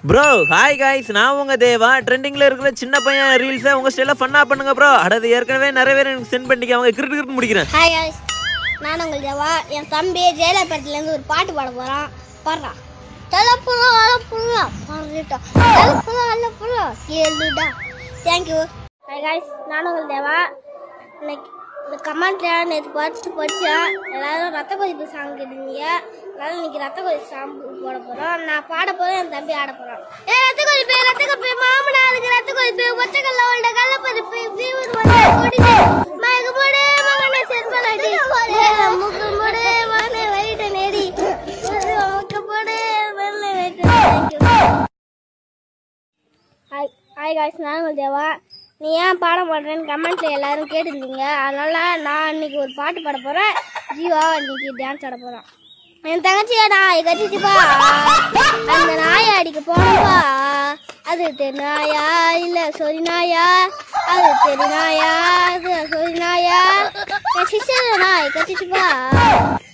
bro hi guys நான் உங்க தேவா ட்ரெண்டிங்ல இருக்கிற சின்ன பையன் ரீல்ஸை உங்க ஸ்டைல ஃபன்னா பண்ணுங்க ப்ரோ அடது ஏற்கனவே நிறைய பேர் எனக்கு சென்ட் பண்ணிக்க அவங்க கிரிட்டு கிரிட்டு முடிக்கிறேன் ஹாய் guys நான் உங்கள் தேவா என் தம்பி ஜெயலலிதாலேருந்து ஒரு பாட்டு பாட போகிறான் பாடுறான் தலைப்புறம் அலப்புறம் பாடுறா தலைப்புறம் அலப்புறம் கேளுடா தேங்க்யூ ஹாய் guys நான் உங்கள் தேவா இன்னைக்கு இந்த கமெண்ட்ல நேற்று படிச்சுட்டு படித்தேன் எல்லாரும் ரத்த கொதிப்பு சாங் கேட்டீங்க அதனால இன்னைக்கு ரத்த கொதிப்பு சாங் போட போகிறோம் நான் பாட போகிறேன் என் தம்பி ஆட போகிறான் ஏ ரத்த கொதிப்பு ரத்த கொதிப்பு மாமனாருக்கு ரத்த கொதிப்பு ஒச்சக்கல்ல உள்ள கள்ளப்பருப்பு வீடு வந்து கொடிச்சு மயக்கு போடு மகனை செருப்பலாட்டி முக்கு போடு மகனை வயிற்று நேடி முக்கு போடு மகனை வயிற்று ஹாய் ஹாய் காய்ஸ் நான் உங்கள் தேவா நீ ஏன் பாட மாட்டேன்னு கமெண்ட்ல எல்லாரும் கேட்டிருந்தீங்க அதனால நான் இன்னைக்கு ஒரு பாட்டு பாட போறேன் ஜீவா இன்னைக்கு டான்ஸ் ஆட போறான் என் தங்கச்சியா நாய் கட்டிச்சுப்பா அந்த நாயை அடிக்க போனப்பா அது தெரு நாயா இல்ல சொரி நாயா அது தெரு நாயா அது சொரி நாயா என் சிஸ்டர் நாய் கட்டிச்சுப்பா